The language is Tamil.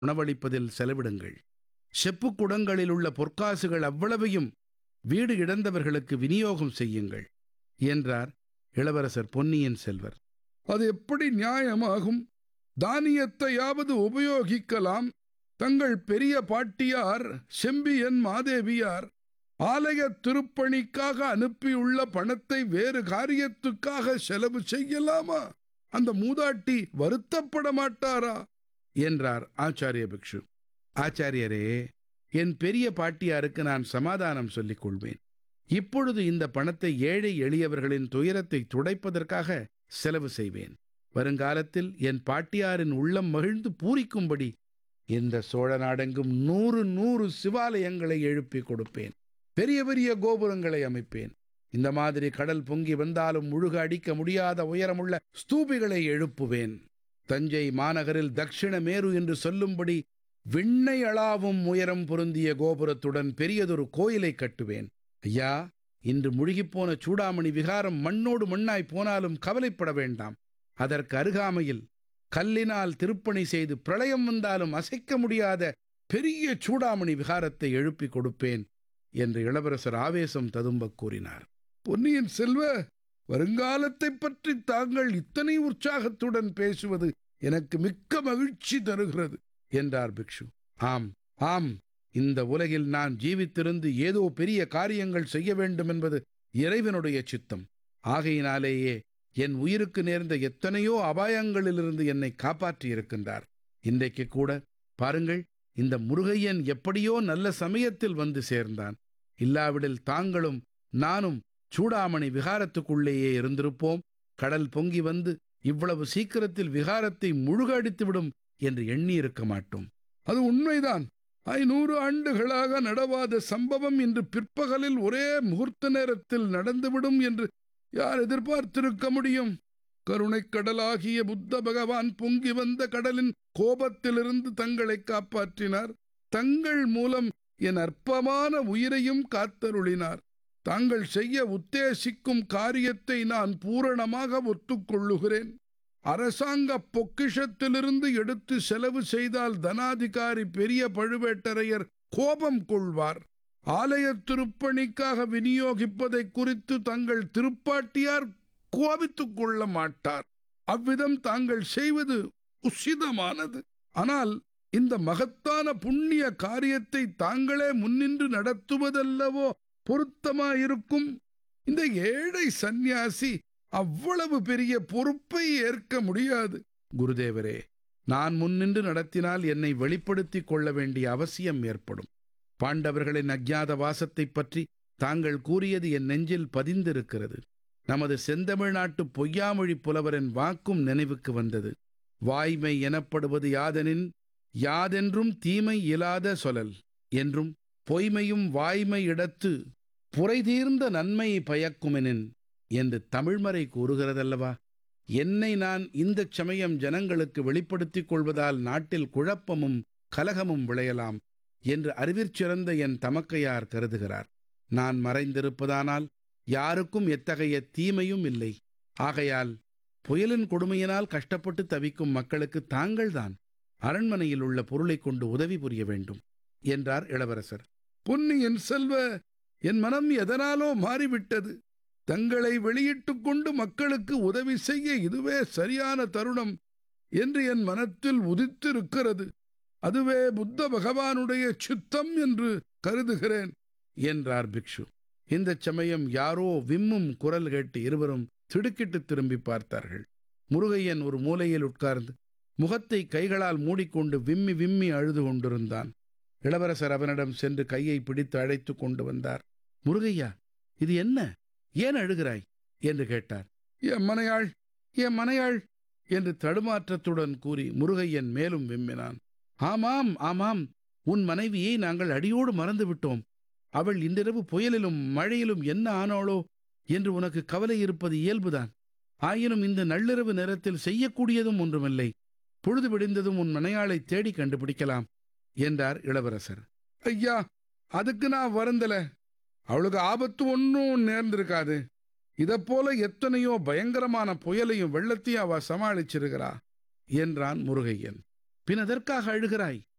உணவளிப்பதில் செலவிடுங்கள் செப்புக் குடங்களில் உள்ள பொற்காசுகள் அவ்வளவையும் வீடு இழந்தவர்களுக்கு விநியோகம் செய்யுங்கள் என்றார் இளவரசர் பொன்னியின் செல்வர் அது எப்படி நியாயமாகும் தானியத்தையாவது உபயோகிக்கலாம் தங்கள் பெரிய பாட்டியார் செம்பியன் மாதேவியார் ஆலய திருப்பணிக்காக அனுப்பியுள்ள பணத்தை வேறு காரியத்துக்காக செலவு செய்யலாமா அந்த மூதாட்டி வருத்தப்பட மாட்டாரா என்றார் ஆச்சாரிய பிக்ஷு ஆச்சாரியரே என் பெரிய பாட்டியாருக்கு நான் சமாதானம் சொல்லிக் கொள்வேன் இப்பொழுது இந்த பணத்தை ஏழை எளியவர்களின் துயரத்தை துடைப்பதற்காக செலவு செய்வேன் வருங்காலத்தில் என் பாட்டியாரின் உள்ளம் மகிழ்ந்து பூரிக்கும்படி இந்த சோழ நாடெங்கும் நூறு நூறு சிவாலயங்களை எழுப்பிக் கொடுப்பேன் பெரிய பெரிய கோபுரங்களை அமைப்பேன் இந்த மாதிரி கடல் பொங்கி வந்தாலும் முழுக அடிக்க முடியாத உயரமுள்ள ஸ்தூபிகளை எழுப்புவேன் தஞ்சை மாநகரில் தக்ஷிண மேரு என்று சொல்லும்படி விண்ணை அளாவும் உயரம் பொருந்திய கோபுரத்துடன் பெரியதொரு கோயிலை கட்டுவேன் ஐயா இன்று முழுகிப்போன சூடாமணி விகாரம் மண்ணோடு மண்ணாய் போனாலும் கவலைப்பட வேண்டாம் அதற்கு அருகாமையில் கல்லினால் திருப்பணி செய்து பிரளயம் வந்தாலும் அசைக்க முடியாத பெரிய சூடாமணி விகாரத்தை எழுப்பிக் கொடுப்பேன் என்று இளவரசர் ஆவேசம் ததும்பக் கூறினார் பொன்னியின் செல்வ வருங்காலத்தைப் பற்றி தாங்கள் இத்தனை உற்சாகத்துடன் பேசுவது எனக்கு மிக்க மகிழ்ச்சி தருகிறது என்றார் பிக்ஷு ஆம் ஆம் இந்த உலகில் நான் ஜீவித்திருந்து ஏதோ பெரிய காரியங்கள் செய்ய வேண்டும் என்பது இறைவனுடைய சித்தம் ஆகையினாலேயே என் உயிருக்கு நேர்ந்த எத்தனையோ அபாயங்களிலிருந்து என்னை காப்பாற்றியிருக்கின்றார் இன்றைக்கு கூட பாருங்கள் இந்த முருகையன் எப்படியோ நல்ல சமயத்தில் வந்து சேர்ந்தான் இல்லாவிடில் தாங்களும் நானும் சூடாமணி விகாரத்துக்குள்ளேயே இருந்திருப்போம் கடல் பொங்கி வந்து இவ்வளவு சீக்கிரத்தில் விகாரத்தை முழுக அடித்துவிடும் என்று எண்ணியிருக்க மாட்டோம் அது உண்மைதான் ஐநூறு ஆண்டுகளாக நடவாத சம்பவம் இன்று பிற்பகலில் ஒரே முகூர்த்த நேரத்தில் நடந்துவிடும் என்று யார் எதிர்பார்த்திருக்க முடியும் கருணைக் கடலாகிய புத்த பகவான் பொங்கி வந்த கடலின் கோபத்திலிருந்து தங்களை காப்பாற்றினார் தங்கள் மூலம் என் அற்பமான உயிரையும் காத்தருளினார் தாங்கள் செய்ய உத்தேசிக்கும் காரியத்தை நான் பூரணமாக ஒத்துக்கொள்ளுகிறேன் அரசாங்க பொக்கிஷத்திலிருந்து எடுத்து செலவு செய்தால் தனாதிகாரி பெரிய பழுவேட்டரையர் கோபம் கொள்வார் ஆலய திருப்பணிக்காக விநியோகிப்பதை குறித்து தங்கள் திருப்பாட்டியார் கோபித்துக் கொள்ள மாட்டார் அவ்விதம் தாங்கள் செய்வது உசிதமானது ஆனால் இந்த மகத்தான புண்ணிய காரியத்தை தாங்களே முன்னின்று நடத்துவதல்லவோ பொருத்தமாயிருக்கும் இந்த ஏழை சந்நியாசி அவ்வளவு பெரிய பொறுப்பை ஏற்க முடியாது குருதேவரே நான் முன்னின்று நடத்தினால் என்னை வெளிப்படுத்திக் கொள்ள வேண்டிய அவசியம் ஏற்படும் பாண்டவர்களின் அஜ்ஞாத வாசத்தைப் பற்றி தாங்கள் கூறியது என் நெஞ்சில் பதிந்திருக்கிறது நமது செந்தமிழ் நாட்டு பொய்யாமொழி புலவரின் வாக்கும் நினைவுக்கு வந்தது வாய்மை எனப்படுவது யாதெனின் யாதென்றும் தீமை இலாத சொலல் என்றும் பொய்மையும் வாய்மை இடத்து புரைதீர்ந்த நன்மை பயக்குமெனின் என்று தமிழ்மறை கூறுகிறதல்லவா என்னை நான் இந்தச் சமயம் ஜனங்களுக்கு வெளிப்படுத்திக் கொள்வதால் நாட்டில் குழப்பமும் கலகமும் விளையலாம் என்று அறிவிற்சிறந்த என் தமக்கையார் கருதுகிறார் நான் மறைந்திருப்பதானால் யாருக்கும் எத்தகைய தீமையும் இல்லை ஆகையால் புயலின் கொடுமையினால் கஷ்டப்பட்டு தவிக்கும் மக்களுக்கு தாங்கள்தான் அரண்மனையில் உள்ள பொருளைக் கொண்டு உதவி புரிய வேண்டும் என்றார் இளவரசர் பொன்னியின் செல்வ என் மனம் எதனாலோ மாறிவிட்டது தங்களை வெளியிட்டுக் கொண்டு மக்களுக்கு உதவி செய்ய இதுவே சரியான தருணம் என்று என் மனத்தில் உதித்திருக்கிறது அதுவே புத்த பகவானுடைய சித்தம் என்று கருதுகிறேன் என்றார் பிக்ஷு இந்தச் சமயம் யாரோ விம்மும் குரல் கேட்டு இருவரும் திடுக்கிட்டு திரும்பி பார்த்தார்கள் முருகையன் ஒரு மூலையில் உட்கார்ந்து முகத்தை கைகளால் மூடிக்கொண்டு விம்மி விம்மி அழுது கொண்டிருந்தான் இளவரசர் அவனிடம் சென்று கையை பிடித்து அழைத்து கொண்டு வந்தார் முருகையா இது என்ன ஏன் அழுகிறாய் என்று கேட்டார் என் மனையாள் என் மனையாள் என்று தடுமாற்றத்துடன் கூறி முருகையன் மேலும் விம்மினான் ஆமாம் ஆமாம் உன் மனைவியை நாங்கள் அடியோடு மறந்து விட்டோம் அவள் இன்றிரவு புயலிலும் மழையிலும் என்ன ஆனாளோ என்று உனக்கு கவலை இருப்பது இயல்புதான் ஆயினும் இந்த நள்ளிரவு நேரத்தில் செய்யக்கூடியதும் ஒன்றுமில்லை பொழுது விடிந்ததும் உன் மனையாளை தேடி கண்டுபிடிக்கலாம் என்றார் இளவரசர் ஐயா அதுக்கு நான் வருந்தல அவளுக்கு ஆபத்து ஒன்றும் நேர்ந்திருக்காது இதை போல எத்தனையோ பயங்கரமான புயலையும் வெள்ளத்தையும் அவ சமாளிச்சிருக்கிறா என்றான் முருகையன் பின் அதற்காக அழுகிறாய்